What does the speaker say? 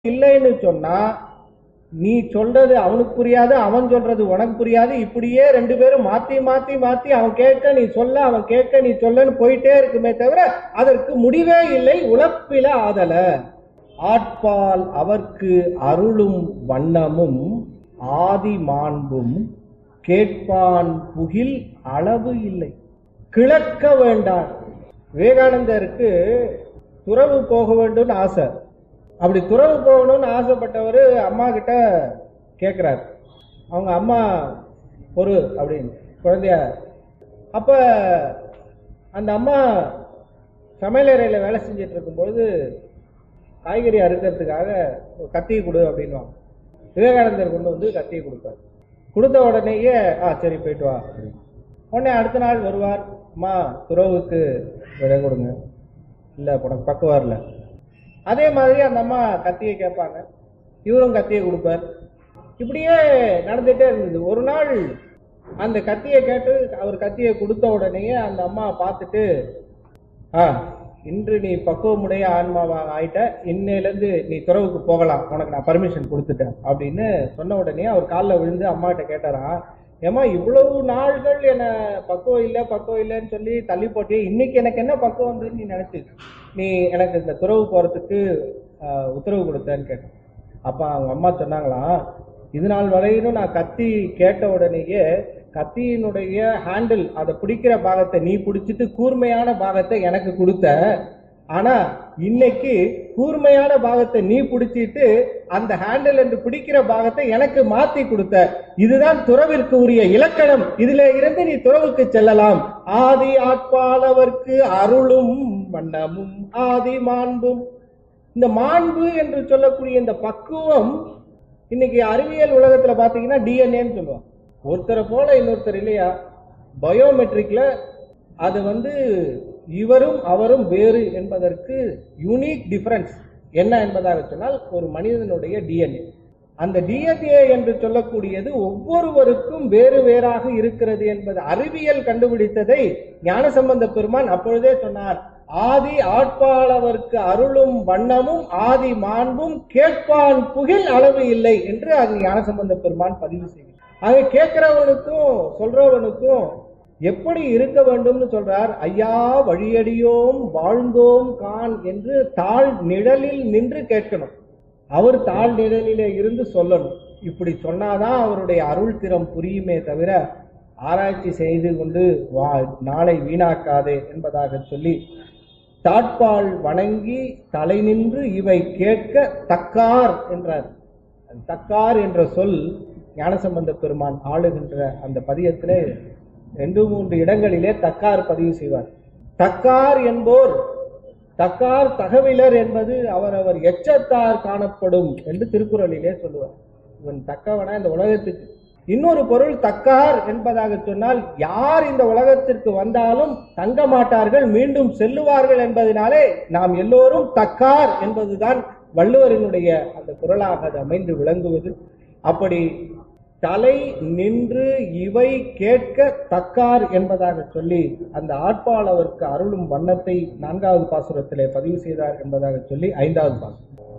இல்லைன்னு சொன்னா நீ சொல்றது அவனுக்கு புரியாது அவன் சொல்றது உனக்கு புரியாது இப்படியே ரெண்டு பேரும் மாத்தி மாத்தி மாத்தி அவன் கேட்க நீ சொல்ல அவன் கேட்க நீ சொல்லன்னு போயிட்டே இருக்குமே தவிர அதற்கு முடிவே இல்லை உழப்பில ஆதல ஆட்பால் அவர்க்கு அருளும் வண்ணமும் ஆதி மாண்பும் கேட்பான் புகில் அளவு இல்லை கிழக்க வேண்டான் விவேகானந்தருக்கு துறவு போக வேண்டும்னு ஆசை அப்படி துறவு போகணும்னு ஆசைப்பட்டவர் அம்மா கிட்ட கேட்குறாரு அவங்க அம்மா பொறு அப்படின்னு குழந்தைய அப்ப அந்த அம்மா சமையலறையில் வேலை செஞ்சுட்டு இருக்கும்பொழுது காய்கறி அறுக்கிறதுக்காக ஒரு கத்தியை கொடு அப்படின்வாங்க விவேகானந்தர் கொண்டு வந்து கத்தியை கொடுப்பார் கொடுத்த உடனேயே ஆ சரி போயிட்டு வா அப்படின்னு. உடனே அடுத்த நாள் வருவார் அம்மா துறவுக்கு விடை கொடுங்க இல்லை உனக்கு பக்குவார் இல்லை அதே மாதிரி அந்த அம்மா கத்தியை கேட்பாங்க இவரும் கத்தியை கொடுப்பார் இப்படியே நடந்துட்டே இருந்தது ஒரு நாள் அந்த கத்தியை கேட்டு அவர் கத்தியை கொடுத்த உடனேயே அந்த அம்மா பார்த்துட்டு ஆ இன்று நீ பக்குவமுடைய ஆன்மாவாக ஆயிட்ட இன்னையிலேருந்து நீ துறவுக்கு போகலாம் உனக்கு நான் பர்மிஷன் கொடுத்துட்டேன் அப்படின்னு சொன்ன உடனே அவர் காலில் விழுந்து அம்மாட்ட கேட்டாராம் ஏம்மா இவ்வளவு நாள்கள் என்ன பக்குவம் இல்லை பக்குவம் இல்லைன்னு சொல்லி தள்ளி போட்டியே இன்னைக்கு எனக்கு என்ன பக்குவம் வந்து நீ நினைச்சு நீ எனக்கு இந்த துறவு போறதுக்கு ஆஹ், உத்தரவு கொடுத்தேன்னு கேட்டேன் அப்ப அவங்க அம்மா சொன்னாங்களாம் இது நாள் வரையிலும் நான் கத்தி கேட்ட உடனேயே கத்தியினுடைய ஹேண்டில் அதை பிடிக்கிற பாகத்தை நீ பிடிச்சிட்டு கூர்மையான பாகத்தை எனக்கு கொடுத்த ஆனா இன்னைக்கு கூர்மையான பாகத்தை நீ பிடிச்சிட்டு அந்த ஹேண்டில் என்று பிடிக்கிற பாகத்தை எனக்கு மாத்தி கொடுத்த இதுதான் துறவிற்கு உரிய இலக்கணம் இதுல இருந்து நீ துறவுக்கு செல்லலாம் ஆதி ஆட்பாளவர்க்கு அருளும் வண்ணமும் ஆதி மாண்பும் இந்த மாண்பு என்று சொல்லக்கூடிய இந்த பக்குவம் இன்னைக்கு அறிவியல் உலகத்துல பாத்தீங்கன்னா டிஎன்ஏன்னு சொல்லுவாங்க ஒருத்தரை போல இன்னொருத்தர் இல்லையா பயோமெட்ரிக்ல அது வந்து இவரும் அவரும் வேறு என்பதற்கு யூனிக் டிஃபரன்ஸ் என்ன என்பதாக சொன்னால் ஒரு மனிதனுடைய டிஎன்ஏ அந்த டிஎன்ஏ என்று சொல்லக்கூடியது ஒவ்வொருவருக்கும் வேறு வேறாக இருக்கிறது என்பது அறிவியல் கண்டுபிடித்ததை ஞானசம்பந்த பெருமான் அப்பொழுதே சொன்னார் ஆதி ஆட்பாளவர்க்கு அருளும் வண்ணமும் ஆதி மாண்பும் கேட்பான் புகில் அளவு இல்லை என்று அது ஞானசம்பந்த பெருமான் பதிவு செய்கிறார் ஆக கேட்கிறவனுக்கும் சொல்றவனுக்கும் எப்படி இருக்க வேண்டும்னு சொல்றார் ஐயா வழியடியோம் வாழ்ந்தோம் கான் என்று தாழ் நிழலில் நின்று கேட்கணும் அவர் தாழ் நிழலிலே இருந்து சொல்லணும் இப்படி சொன்னாதான் அவருடைய அருள் திறம் புரியுமே தவிர ஆராய்ச்சி செய்து கொண்டு வா நாளை வீணாக்காதே என்பதாக சொல்லி தாட்பால் வணங்கி தலை நின்று இவை கேட்க தக்கார் என்றார் அந்த தக்கார் என்ற சொல் ஞானசம்பந்த பெருமான் ஆளுகின்ற அந்த பதியத்திலே ரெண்டு மூன்று இடங்களிலே தக்கார் பதிவு செய்வார் தக்கார் என்போர் தக்கார் தகவிலர் என்பது அவரவர் எச்சத்தார் காணப்படும் என்று திருக்குறளிலே சொல்லுவார் இவன் தக்கவனா இந்த உலகத்துக்கு இன்னொரு பொருள் தக்கார் என்பதாக சொன்னால் யார் இந்த உலகத்திற்கு வந்தாலும் தங்க மாட்டார்கள் மீண்டும் செல்லுவார்கள் என்பதனாலே நாம் எல்லோரும் தக்கார் என்பதுதான் வள்ளுவரினுடைய அந்த குரலாக அது அமைந்து விளங்குவது அப்படி தலை நின்று இவை கேட்க தக்கார் என்பதாக சொல்லி அந்த ஆட்பாளவர்க்கு அருளும் வண்ணத்தை நான்காவது பாசுரத்திலே பதிவு செய்தார் என்பதாக சொல்லி ஐந்தாவது பாசுரம்